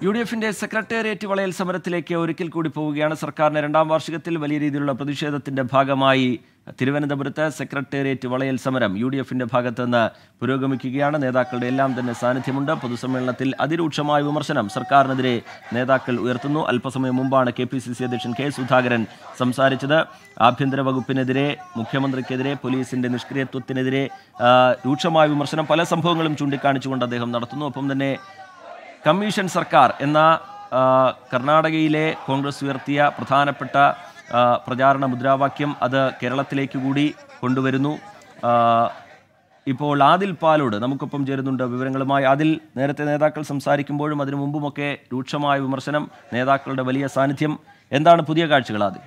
U D എഫിന്റെ secretariat വളയൽ സമരത്തിലേക്ക് ഒരിക്കൽ കൂടി പോവുകയാണ് സർക്കാരിന്റെ രണ്ടാം വാർഷികത്തിൽ വലിയ രീതിയിലുള്ള പ്രതിഷേധത്തിന്റെ ഭാഗമായി തിരുവനന്തപുരത്ത് സെക്രട്ടേറിയറ്റ് വളയൽ സമരം യു ഡി എഫിന്റെ ഭാഗത്ത് നിന്ന് പുരോഗമിക്കുകയാണ് നേതാക്കളുടെ എല്ലാം തന്നെ സാന്നിധ്യമുണ്ട് പൊതുസമ്മേളനത്തിൽ അതിരൂക്ഷമായ വിമർശനം സർക്കാരിനെതിരെ നേതാക്കൾ ഉയർത്തുന്നു അല്പസമയം മുമ്പാണ് കെ പി സി സി അധ്യക്ഷൻ കെ സുധാകരൻ സംസാരിച്ചത് ആഭ്യന്തര വകുപ്പിനെതിരെ മുഖ്യമന്ത്രിക്കെതിരെ പോലീസിന്റെ നിഷ്ക്രിയത്വത്തിനെതിരെ ആ, രൂക്ഷമായ വിമർശനം പല സംഭവങ്ങളും ചൂണ്ടിക്കാണിച്ചുകൊണ്ട് അദ്ദേഹം നടത്തുന്നു ഒപ്പം തന്നെ കമ്മീഷൻ സർക്കാർ എന്ന ആ, കർണാടകയിലെ കോൺഗ്രസ് ഉയർത്തിയ പ്രധാനപ്പെട്ട ആ, പ്രചാരണ മുദ്രാവാക്യം അത് കേരളത്തിലേക്ക് കൂടി കൊണ്ടുവരുന്നു ആ, ഇപ്പോൾ ആദിൽ പാലോട് നമുക്കൊപ്പം ചേരുന്നുണ്ട് വിവരങ്ങളുമായി അതിൽ നേരത്തെ നേതാക്കൾ സംസാരിക്കുമ്പോഴും അതിനു മുമ്പുമൊക്കെ രൂക്ഷമായ വിമർശനം നേതാക്കളുടെ വലിയ സാന്നിധ്യം എന്താണ് പുതിയ കാഴ്ചകൾ ആദിൽ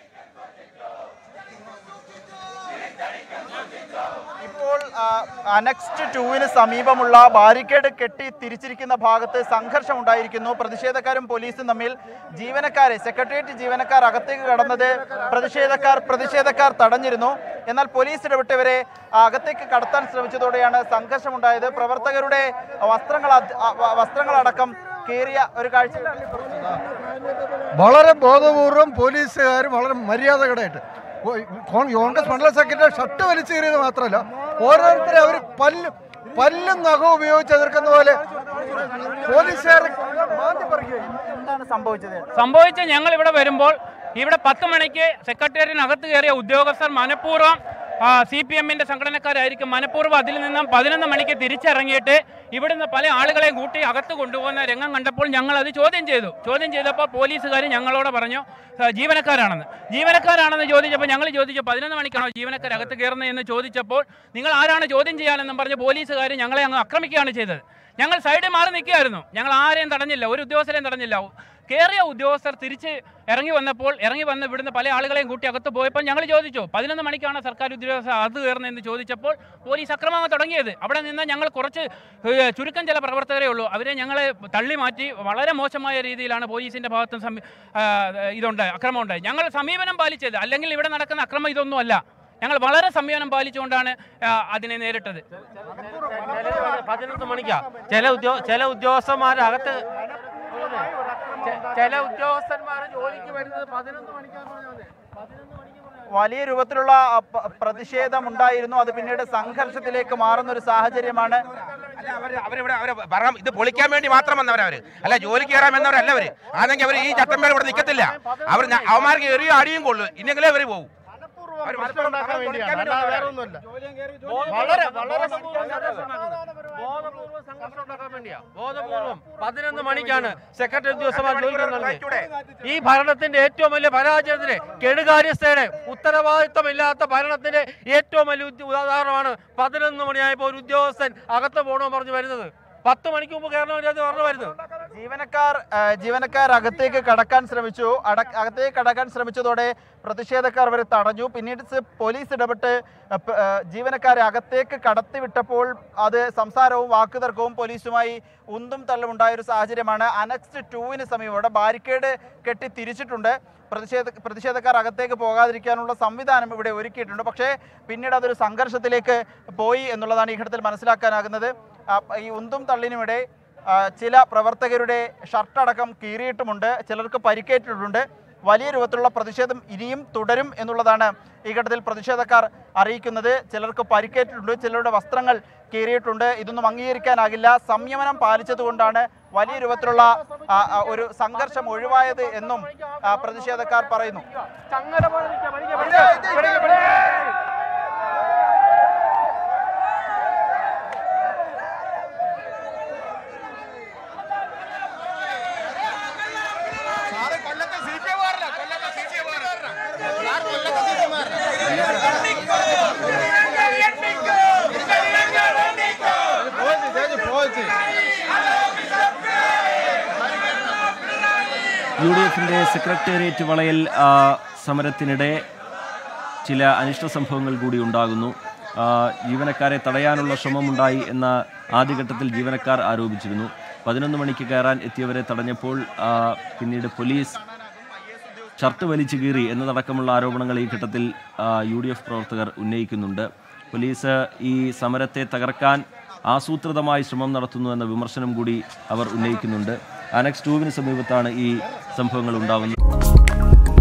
ഇപ്പോൾ അനക്സ്റ്റ് ടൂവിന് സമീപമുള്ള ബാരിക്കേഡ് കെട്ടി തിരിച്ചിരിക്കുന്ന ഭാഗത്ത് സംഘർഷം ഉണ്ടായിരിക്കുന്നു പ്രതിഷേധക്കാരും പോലീസും തമ്മിൽ ജീവനക്കാരെ സെക്രട്ടേറിയറ്റ് ജീവനക്കാർ അകത്തേക്ക് കടന്നത് പ്രതിഷേധക്കാർ പ്രതിഷേധക്കാർ തടഞ്ഞിരുന്നു എന്നാൽ പോലീസ് ഇടപെട്ടവരെ അകത്തേക്ക് കടത്താൻ ശ്രമിച്ചതോടെയാണ് സംഘർഷമുണ്ടായത് പ്രവർത്തകരുടെ വസ്ത്രങ്ങൾ അത്- അ- വ- വസ്ത്രങ്ങളടക്കം കീറിയ ഒരു കാഴ്ച വളരെ ബോധപൂർവം പോലീസുകാർ വളരെ മര്യാദകടായിട്ട് ഓ- കോൺ- കോൺഗ്രസ് മണ്ഡല സെക്രട്ടറി ഷർട്ട് വലിച്ചു കയറിയത് മാത്രമല്ല ഓരോരുത്തരെ അവർ പല്ലും പല്ലും നഖവും ഉപയോഗിച്ച് എതിർക്കുന്ന പോലെ പോലീസുകാർ മാറ്റി പറിക്കുകയും എന്താണ് സംഭവിച്ചത് സംഭവിച്ച ഞങ്ങൾ ഇവിടെ വരുമ്പോൾ ഇവിടെ പത്ത് മണിക്ക് സെക്രട്ടേറിയറ്റിനകത്ത് കയറിയ ഉദ്യോഗസ്ഥർ മനഃപൂർവ്വം സി പി എമ്മിന്റെ സംഘടനക്കാരായിരിക്കും മനഃപൂർവ്വം അതിൽ നിന്നും പതിനൊന്ന് മണിക്ക് തിരിച്ചിറങ്ങിയിട്ട് ഇവിടുന്ന് പല ആളുകളെയും കൂട്ടി അകത്ത് കൊണ്ടുപോകുന്ന രംഗം കണ്ടപ്പോൾ ഞങ്ങൾ അത് ചോദ്യം ചെയ്തു ചോദ്യം ചെയ്തപ്പോൾ പോലീസുകാർ ഞങ്ങളോട് പറഞ്ഞു "ആ, ജീവനക്കാരാണെന്ന് ജീവനക്കാരാണെന്ന് ചോദിച്ചപ്പോൾ ഞങ്ങൾ ചോദിച്ചു പതിനൊന്ന് മണിക്കാണോ ജീവനക്കാർ അകത്ത് കയറുന്നത് എന്ന് ചോദിച്ചപ്പോൾ നിങ്ങൾ ആരാണ് ചോദ്യം ചെയ്യാനെന്നും പറഞ്ഞ് പോലീസുകാർ ഞങ്ങളെ അങ്ങ് ആക്രമിക്കുകയാണ് ചെയ്തത് ഞങ്ങൾ സൈഡിൽ മാറി നിൽക്കുകയായിരുന്നു ഞങ്ങൾ ആരെയും തടഞ്ഞില്ല ഒരു ഉദ്യോഗസ്ഥരെയും തടഞ്ഞില്ല കയറിയ ഉദ്യോഗസ്ഥർ തിരിച്ച് ഇറങ്ങി വന്നപ്പോൾ ഇറങ്ങി വന്ന് ഇവിടുന്ന് പല ആളുകളെയും കൂട്ടി അകത്ത് പോയപ്പോൾ ഞങ്ങൾ ചോദിച്ചു പതിനൊന്ന് മണിക്കാണ് സർക്കാർ ഉദ്യോഗസ്ഥർ അത് കയറുന്നതെന്ന് ചോദിച്ചപ്പോൾ പോലീസ് അക്രമം തുടങ്ങിയത് അവിടെ നിന്ന് ഞങ്ങൾ കുറച്ച് ഏഹ്, ചുരുക്കം ചില പ്രവർത്തകരേ ഉള്ളൂ അവരെ ഞങ്ങളെ തള്ളി മാറ്റി വളരെ മോശമായ രീതിയിലാണ് പോലീസിൻ്റെ ഭാഗത്തും സമീ- ആ, ഇതുണ്ട് അക്രമം ഉണ്ടായി ഞങ്ങൾ സമീപനം പാലിച്ചത് അല്ലെങ്കിൽ ഇവിടെ നടക്കുന്ന അക്രമം ഇതൊന്നുമല്ല ഞങ്ങൾ വളരെ സംയമനം പാലിച്ചുകൊണ്ടാണ് ആ, അതിനെ നേരിട്ടത് പതിനൊന്ന് മണിക്കാ ചില ഉദ്യോഗ ചില ഉദ്യോഗസ്ഥന്മാർ അകത്ത് ചെ- ചില ഉദ്യോഗസ്ഥന്മാർ ജോലിക്ക് വരുന്നത് പതിനൊന്ന് മണിക്കാന്ന് പറഞ്ഞാൽ വലിയ രൂപത്തിലുള്ള അ, പ- പ്രതിഷേധമുണ്ടായിരുന്നു അത് പിന്നീട് സംഘർഷത്തിലേക്ക് മാറുന്ന ഒരു സാഹചര്യമാണ് അല്ല, അവര് അവരിവിടെ അവര് ഭരണം ഇത് പൊളിക്കാൻ വേണ്ടി മാത്രം വന്നവരവര് അല്ല ജോലിക്ക് കയറാൻ വന്നവരല്ല അവര് ആണെങ്കിൽ അവർ ഈ ചട്ടമ്പേർ ഇവിടെ നിൽക്കത്തില്ല അവർ ഞ- അവന്മാർക്ക് എറിയും അടിയും കൊള്ളു ഇന്നെങ്കിലേ അവര് പോകും അവര് പ്രശ്നം ഉണ്ടാക്കാൻ വേണ്ടിയാണ് അല്ലാതെ വേറെ ഒന്നുമല്ല വളരെ വളരെ ബോധപൂർവ്വം സംഘർഷം ഉണ്ടാക്കാൻ വേണ്ടിയാ ബോധപൂർവ്വം പതിനൊന്ന് മണിക്കാണ് സെക്രട്ടറി ഉദ്യോഗസ്ഥന്മാർ ജോലിക്ക് നൽകിയത് ഈ ഭരണത്തിന്റെ ഏറ്റവും വലിയ പരാജയത്തിന് കെടുകാര്യസ്ഥയുടെ ഉത്തരവാദിത്വമില്ലാത്ത ഭരണത്തിന്റെ ഏറ്റവും വലിയ ഉദ്യ- ഉദാഹരണമാണ് പതിനൊന്ന് മണിയായപ്പോൾ ഒരു ഉദ്യോഗസ്ഥൻ അകത്ത് പോകണമെന്ന് പറഞ്ഞു വരുന്നത് പത്ത് മണിക്ക് മുമ്പ് കയറണമെന്ന് പറഞ്ഞു വരുന്നത് ജീവനക്കാർ ആ, ജീവനക്കാർ അകത്തേക്ക് കടക്കാൻ ശ്രമിച്ചു അട- അകത്തേക്ക് കടക്കാൻ ശ്രമിച്ചതോടെ പ്രതിഷേധക്കാർ അവരെ തടഞ്ഞു പിന്നീട് സ് പോലീസ് ഇടപെട്ട് ആ, പ- ആ, ജീവനക്കാരെ അകത്തേക്ക് കടത്തിവിട്ടപ്പോൾ അത് സംസാരവും വാക്കുതർക്കവും പോലീസുമായി ഉന്തും തള്ളും ഉണ്ടായ ഒരു സാഹചര്യമാണ് അനക്സ്റ്റ് ടൂവിന് സമീപം അവിടെ ബാരിക്കേഡ് കെട്ടി തിരിച്ചിട്ടുണ്ട് പ്രതിഷേധ പ്രതിഷേധക്കാർ അകത്തേക്ക് പോകാതിരിക്കാനുള്ള സംവിധാനം ഇവിടെ ഒരുക്കിയിട്ടുണ്ട് പക്ഷേ പിന്നീട് അതൊരു സംഘർഷത്തിലേക്ക് പോയി എന്നുള്ളതാണ് ഈ ഘട്ടത്തിൽ മനസ്സിലാക്കാനാകുന്നത് ആ, ഈ ഉന്തും തള്ളിനുമിടെ ആ, ചില പ്രവർത്തകരുടെ ഷർട്ടടക്കം കീറിയിട്ടുമുണ്ട് ചിലർക്ക് പരിക്കേറ്റിട്ടുണ്ട് വലിയ രൂപത്തിലുള്ള പ്രതിഷേധം ഇനിയും തുടരും എന്നുള്ളതാണ് ഈ ഘട്ടത്തിൽ പ്രതിഷേധക്കാർ അറിയിക്കുന്നത് ചിലർക്ക് പരിക്കേറ്റിട്ടുണ്ട് ചിലരുടെ വസ്ത്രങ്ങൾ കീറിയിട്ടുണ്ട് ഇതൊന്നും അംഗീകരിക്കാനാകില്ല സംയമനം പാലിച്ചതുകൊണ്ടാണ് വലിയ രൂപത്തിലുള്ള ആ, ആ, ഒരു സംഘർഷം ഒഴിവായത് എന്നും ആ, പ്രതിഷേധക്കാർ പറയുന്നു യു ഡി എഫിൻ്റെ സെക്രട്ടേറിയറ്റ് വളയൽ ആ, സമരത്തിനിടെ ചില അനിഷ്ട സംഭവങ്ങൾ കൂടി ഉണ്ടാകുന്നു ആ, ജീവനക്കാരെ തടയാനുള്ള ശ്രമമുണ്ടായി എന്ന ആദ്യഘട്ടത്തിൽ ജീവനക്കാർ ആരോപിച്ചിരുന്നു പതിനൊന്ന് മണിക്ക് കയറാൻ എത്തിയവരെ തടഞ്ഞപ്പോൾ ആ, പിന്നീട് പോലീസ് ഷർട്ട് വലിച്ചു കീറി എന്നതടക്കമുള്ള ആരോപണങ്ങൾ ഈ ഘട്ടത്തിൽ ആ, യു ഡി എഫ് പ്രവർത്തകർ ഉന്നയിക്കുന്നുണ്ട് പോലീസ് ഈ സമരത്തെ തകർക്കാൻ ആസൂത്രിതമായി ശ്രമം നടത്തുന്നു എന്ന വിമർശനം കൂടി അവർ ഉന്നയിക്കുന്നുണ്ട് അനക്സ് ടൂവിന് സമീപത്താണ് ഈ സംഭവങ്ങൾ ഉണ്ടാവുന്നത്